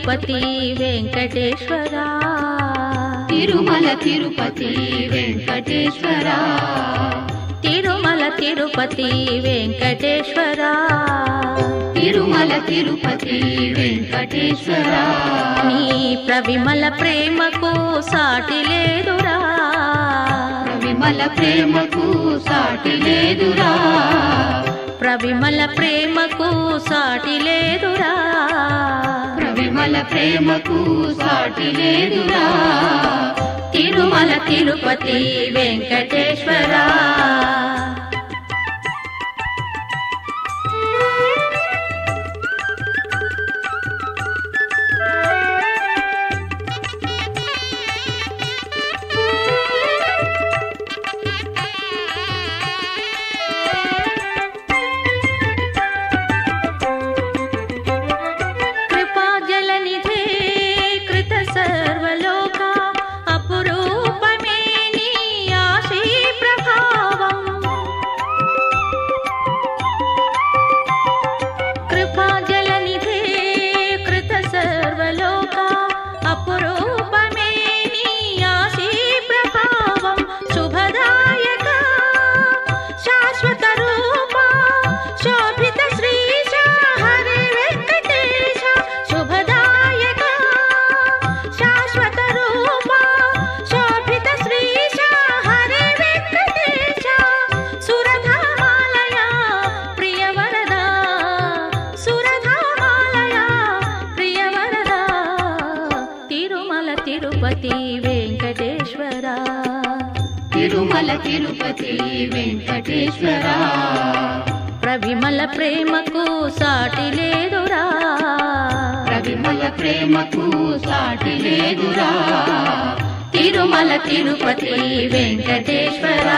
తిరుపతి వెంకటేశ్వరా తిరుమల తిరుపతి వెంకటేశ్వర తిరుమల తిరుపతి వెంకటేశ్వరా తిరుమల తిరుపతి వెంకటేశ్వర నీ ప్రవిమల ప్రేమకు సాటి లేదురా విమల ప్రేమకు సాటి లేదురా ప్రవిమల ప్రేమకు సాటి లేదురా విమల ప్రేమకు సాటి లేదురా తిరుమల తిరుపతి వెంకటేశ్వరా కృపాజలనిధే కృత సర్వలోక అపురూపమే నీ ఆశీ ప్రభావం కృపాజలనిధే కృత సర్వలోక అపురూపమే నీ ఆశీ ప్రభావం శుభదాయక శాశ్వత రూప శోభిత శ్రీశ హరి వెంకటేశ శుభదాయక శాశ్వత రూప శోభిత శ్రీశ హరి వెంకటేశ సురధామాలయ ప్రియవరద సురధామాలయ ప్రియవరద తిరుమల తిరుపతి వెంకటేశ్వర తిరుమల తిరుపతి వెంకటేశ్వర ప్రవిమల ప్రేమకు సాటి లేదురా విమల ప్రేమకు సాటి లేదురా తిరుమల తిరుపతి వెంకటేశ్వరా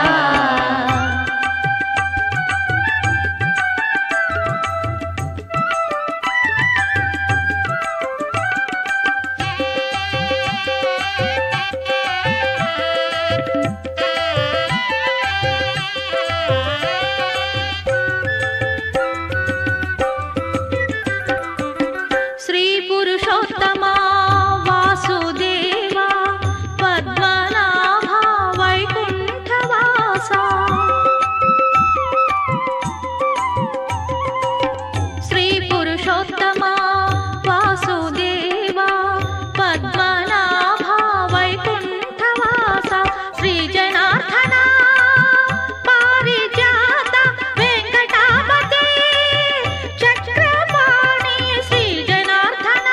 శ్రీ పురుషోత్తమా వాసుదేవా పద్మనాభ వైకుంఠవాస శ్రీ పురుషోత్తమా వాసుదేవా పద్మనాభ వైకుంఠవాస శ్రీ జనార్దన పారిజాత వెంకటాపతే చక్రపాణి శ్రీ జనార్దన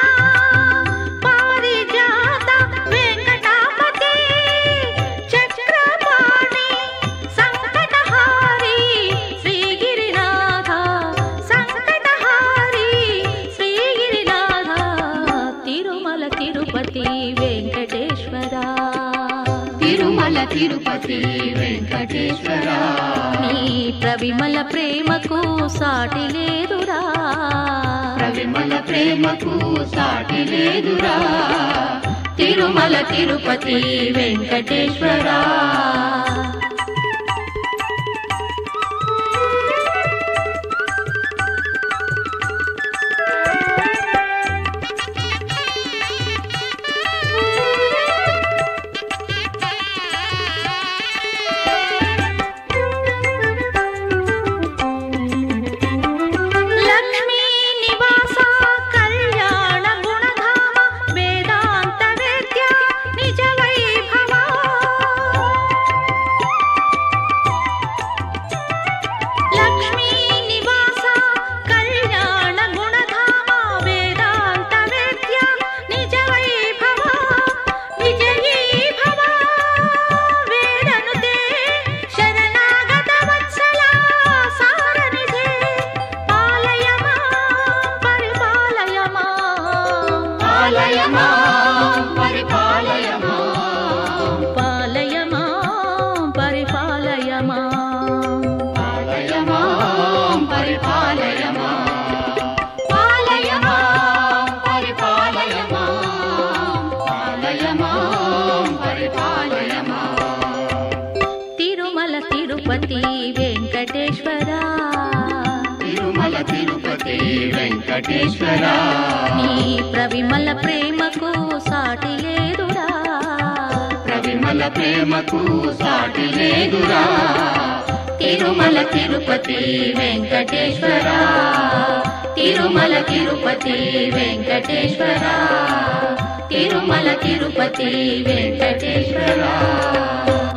పారిజాత వెంకటాపతే చక్రపాణి సంకటహారి శ్రీగిరినాథ సంకటహారి శ్రీగిరినాథ తిరుమల తిరుపతి వెంకటేశ్వర తిరుమల తిరుపతి వెంకటేశ్వర నీ ప్రవిమల ప్రేమకు సాటి లేదురా విమల ప్రేమకు సాటి లేదురా తిరుమల తిరుపతి వెంకటేశ్వరా లక్ష్మీ నివాస కళ్యాణ గుణధామ వేదాంత వేద్య నిజ వైభవ లక్ష్మీ నివాస కళ్యాణ గుణధామ వేదాంత వేద్య నిజ వైభవ విజయీ భవ వేదనుతే శరణాగత వత్సల సారనిధే పాలయ పరిపాలయ పాలయ మాం, పరిపాలయ మాం. పాలయ పరిపాలయ పాలయ మాం, పరిపాలయ మాం. పాలయ మాం, పరిపాలయ మాం. పాలయ మాం, పరిపాలయ మాం. తిరుమల తిరుపతి వెంకటేశ్వర తిరుమల తిరుపతి తిరుపతి వెంకటేశ్వర నీ ప్రవిమల ప్రేమకు సాటి లేదురా ప్రవిమల ప్రేమకు సాటి లేదురా తిరుమల తిరుపతి వెంకటేశ్వర తిరుమల తిరుపతి వెంకటేశ్వర తిరుమల తిరుపతి వెంకటేశ్వర